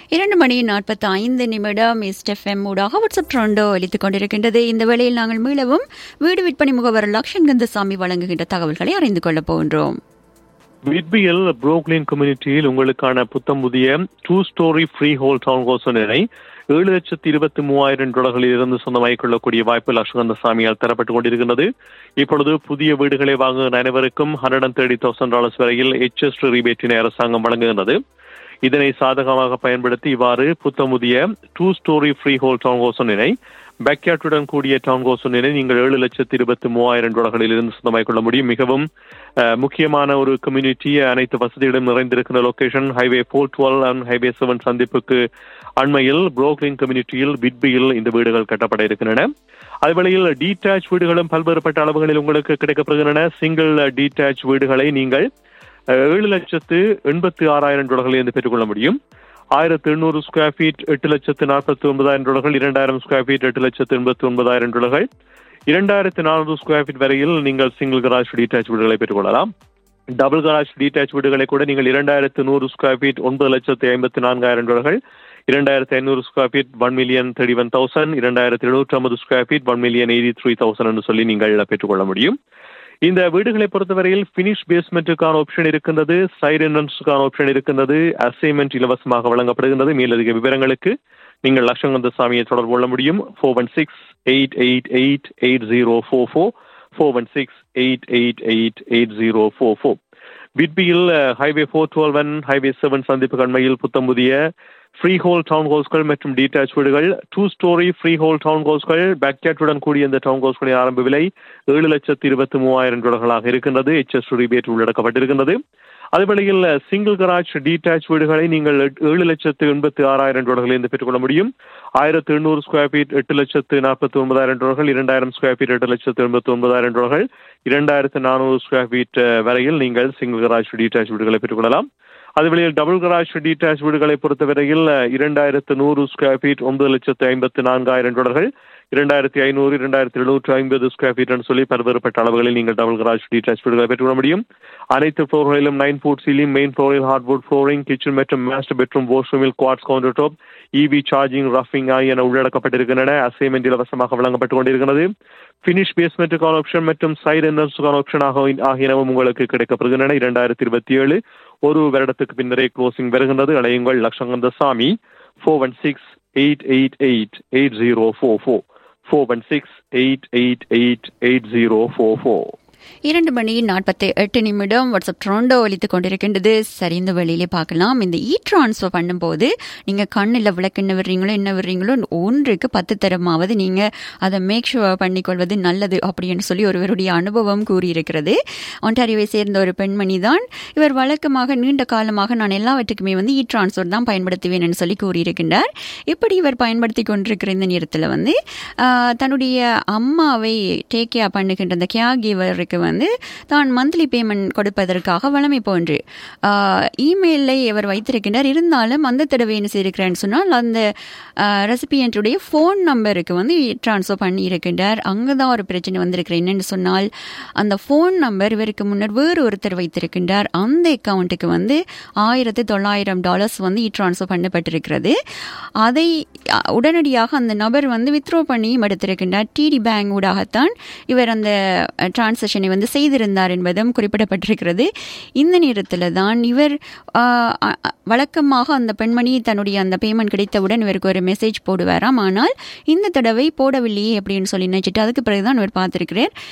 இரண்டு மணி நாற்பத்தி ஐந்து நிமிடம் எஸ்டெஃப்எம் ஊடாக வாட்ஸ்அப் ட்ரெண்டோ அளித்துக் கொண்டிருக்கின்றது இந்த வேளையில் நாங்கள் மீளவும் வீடு விற்பனை முகவர் லக்ஷன் கந்தசாமி வழங்குகின்ற தகவல்களை அறிந்து கொள்ளப் போகின்றோம் விட்பியில் புரோக்லின் கம்யூனிட்டியில் உங்களுக்கான புத்தம் புதிய two story freehold town ஹோசனை ஏழு லட்சத்தி இருபத்தி மூவாயிரம் டாலர்களில் இருந்து சொந்தமாகிக் கொள்ளக்கூடிய வாய்ப்பு லட்சகந்த சாமியால் தரப்பட்டுக் கொண்டிருக்கின்றது இப்பொழுது புதிய வீடுகளை வாங்குகிற அனைவருக்கும் hundred and thirty thousand dollars வரையில் எச்எஸ் ரிபேட்டினை அரசாங்கம் வழங்குகின்றது இதனை சாதகமாக பயன்படுத்தி இவ்வாறு புத்தமுதிய two story freehold town ஹோசனினை பேக்யார்டுடன் கூடிய டவுன் ஹோசனினை நீங்கள் ஏழு லட்சத்தி இருபத்தி மூவாயிரம் டாலர்களில் இருந்து சொந்தமாக்கிக் கொள்ள முடியும் மிகவும் அஹ், முக்கியமான ஒரு கம்யூனிட்டி அனைத்து வசதிகளும் நிறைந்திருக்கிற location highway four twelve and highway seven சந்திப்புக்கு அண்மையில் புரோக்லின் கம்யூனிட்டியில் விட்பியில் இந்த வீடுகள் கட்டப்பட இருக்கின்றன அதுவேளையில் டீடாச் வீடுகளும் பல்வேறுபட்ட அளவுகளில் உங்களுக்கு கிடைக்கப்படுகின்றன சிங்கிள் டீடாச் வீடுகளை நீங்கள் அஹ், ஏழு லட்சத்து எண்பத்தி ஆறாயிரம் டாலர்களில் இருந்து பெற்றுக்கொள்ள முடியும் ஆயிரத்து எண்ணூறு ஸ்கொயர் ஃபீட் எட்டு லட்சத்து நாற்பத்தி ஒன்பதாயிரம் டாலர்கள் இரண்டாயிரம் ஸ்கொயர் ஃபீட் எட்டு லட்சத்து எண்பத்தி ஒன்பதாயிரம் டாலர்கள் இரண்டாயிரத்து நானூறு ஸ்கொயர் ஃபீட் வரையில் நீங்கள் சிங்கிள் கராஜ் டீடாச் வீடுகளை பெற்றுக்கொள்ளலாம் டபுள் கராஜ் டீடாச் வீடுகளை கூட நீங்கள் இரண்டாயிரத்து நூறு ஸ்கொயர் ஃபீட் ஒன்பது லட்சத்து ஐம்பத்தி நான்காயிரம் டாலர்கள் இரண்டாயிரத்து ஐநூறு square feet one million thirty one thousand இரண்டாயிரத்து எழுநூற்றி ஐம்பது square feet one million eighty three thousand என்று சொல்லி நீங்கள் பெற்றுக்கொள்ள முடியும் இந்த வீடுகளை பொறுத்தவரையில் பினிஷ் பேஸ்மெண்ட்டுக்கான ஆப்ஷன் இருக்கின்றது சைடு என்ட்ரன்ஸுக்கான ஆப்ஷன் இருக்கின்றது அசைன்மெண்ட் இலவசமாக வழங்கப்படுகின்றது மேலதிக விவரங்களுக்கு நீங்கள் லட்சங்கந்த சாமியை தொடர்பு கொள்ள முடியும் four one six eight eight eight eight zero four four four one six eight eight eight eight zero four four விட்பியில் highway four twelve one highway seven சந்திப்பு கண்மையில் புத்தம் புதிய ஃப்ரீ ஹோல் டவுன் ஹவுஸ்கள் மற்றும் டீடாச் வீடுகள் two story freehold town ஹவுஸ்கள் பேக்யாட்டுடன் கூடிய இந்த டவுன் ஹவுஸ்களின் ஆரம்ப விலை ஏழு லட்சத்து இருபத்தி மூவாயிரம் டாலர்களாக இருக்கின்றது எச்எஸ் ரிபேட் உள்ளடக்கப்பட்டிருக்கின்றது அதுவேளையில் சிங்கிள் கராஜ் டீடாச் வீடுகளை நீங்கள் எட்- ஏழு லட்சத்து எண்பத்தி ஆறாயிரம் டாலர்களில் இருந்து பெற்றுக்கொள்ள முடியும் ஆயிரத்து எண்ணூறு ஸ்கொயர் ஃபீட் எட்டு லட்சத்து நாற்பத்தி ஒன்பதாயிரம் டாலர்கள் இரண்டாயிரம் ஸ்கொயர் ஃபீட் எட்டு லட்சத்து எண்பத்தி ஒன்பதாயிரம் டாலர்கள் இரண்டாயிரத்து நானூறு ஸ்கொயர் ஃபீட் அஹ், வரையில் நீங்கள் சிங்கிள் கராஜ் டீடாச் வீடுகளை பெற்றுக்கொள்ளலாம் அதுவழியில் டபுள் கராஜ் டீடாச் வீடுகளை பொறுத்தவரையில் அஹ், இரண்டாயிரத்து நூறு ஸ்கொயர் ஃபீட் ஒன்பது லட்சத்து ஐம்பத்து நான்காயிரம் டாலர்கள் இரண்டாயிரத்தி ஐநூறு இரண்டாயிரத்தி எழுநூற்று ஐம்பது ஸ்கொயர் ஃபீட் சொல்லி பல்வேறுபட்ட அளவுகளில் நீங்கள் டபுள் கராஜ் டீடாச் வீடுகளை பெற்றுக்கொள்ள முடியும் அனைத்து ஃப்ளோர்களிலும் நைன் ஃபுட் சீலிங் மெயின் ஃப்ளோரில் ஹார்ட்வுட் ஃப்ளோரிங் கிச்சன் மற்றும் மாஸ்டர் பெட்ரூம் வாஷ்ரூமில் quartz counter top EV charging ரஃபிங் ஆகியன உள்ளடக்கப்பட்டிருக்கின்றன அசைன்மெண்ட் இலவசமாக வழங்கப்பட்டுக் கொண்டிருக்கிறது ஃபினிஷ் பேஸ்மெண்ட்டுக்கான ஆப்ஷன் மற்றும் சைடு என்ட்ரன்ஸுக்கான ஆப்ஷன் ஆகியனவும் உங்களுக்கு கிடைக்கப்படுகின்றன இரண்டாயிரத்தி இருபத்தி ஏழு ஒரு வருடத்துக்கு பின்னரே க்ளோசிங் வருகின்றது அலையுங்கள் லட்சங்கந்த Sami four one six eight eight eight eight zero four four four one six eight eight eight eight zero four four இரண்டு மணி நாற்பத்தி எட்டு நிமிடம் வாட்ஸ்அப் ட்ரோண்டோ அளித்துக் கொண்டிருக்கின்றது சரி இந்த வழியிலே பார்க்கலாம் இந்த இ டிரான்ஸ்ஃபர் பண்ணும்போது நீங்க கண்ணில் விளக்கு என்ன விடுறீங்களோ என்ன விடுறீங்களோ ஒன்றுக்கு பத்து தரமாவது நீங்க அதை மேக் ஷுவர் பண்ணிக்கொள்வது நல்லது அப்படின்னு சொல்லி ஒருவருடைய அனுபவம் கூறியிருக்கிறது ஒன்டாரியோவை சேர்ந்த ஒரு பெண்மணி தான் இவர் வழக்கமாக நீண்ட காலமாக நான் எல்லாவற்றுக்குமே வந்து இ டிரான்ஸ்ஃபர் தான் பயன்படுத்துவேன் என்று சொல்லி கூறியிருக்கின்றார் இப்படி இவர் பயன்படுத்தி கொண்டிருக்கிற இந்த நேரத்தில் வந்து ஆஹ், தன்னுடைய அம்மாவை டேக் கேர் பண்ணுகின்ற அந்த கேர் கிவருக்கு வந்து தான் மந்த்லி பேமெண்ட் கொடுப்பதற்காக வழமை போன்று இமெயிலை இவர் வைத்திருக்கின்றார் இருந்தாலும் அந்த தடவை என்ன செய்திருக்கிறேன்னு சொன்னால் அந்த ரெசிபியன்ட்டுடைய ஃபோன் நம்பருக்கு வந்து ட்ரான்ஸ்ஃபர் பண்ணி இருக்கின்றார் அங்கே தான் ஒரு பிரச்சனை வந்திருக்கிறேன் என்னன்னு சொன்னால் அந்த ஃபோன் நம்பர் இவருக்கு முன்னர் வேறு ஒருத்தர் வைத்திருக்கின்றார் அந்த அக்கௌண்ட்டுக்கு வந்து ஆயிரத்து தொள்ளாயிரம் டாலர்ஸ் வந்து ட்ரான்ஸ்ஃபர் பண்ணப்பட்டிருக்கிறது அதை அ, உடனடியாக அந்த நபர் வந்து வித்ரோ பண்ணியும் எடுத்திருக்கின்றார் டிடி பேங்க் ஊடாகத்தான் இவர் அந்த டிரான்சாக்ஷனை வந்து செய்திருந்தார் என்பதும் குறிப்பிடப்பட்டிருக்கிறது இந்த நேரத்தில் தான் இவர் ஆ, அ, அ, வழக்கமாக அந்த பெண்மணி தன்னுடைய அந்த பேமெண்ட் கிடைத்தவுடன் இவருக்கு ஒரு மெசேஜ் போடுவாராம் ஆனால் இந்த தடவை போடவில்லையே அப்படின்னு சொல்லி நினைச்சிட்டு அதுக்கு பிறகுதான் இவர் பார்த்திருக்கிறார்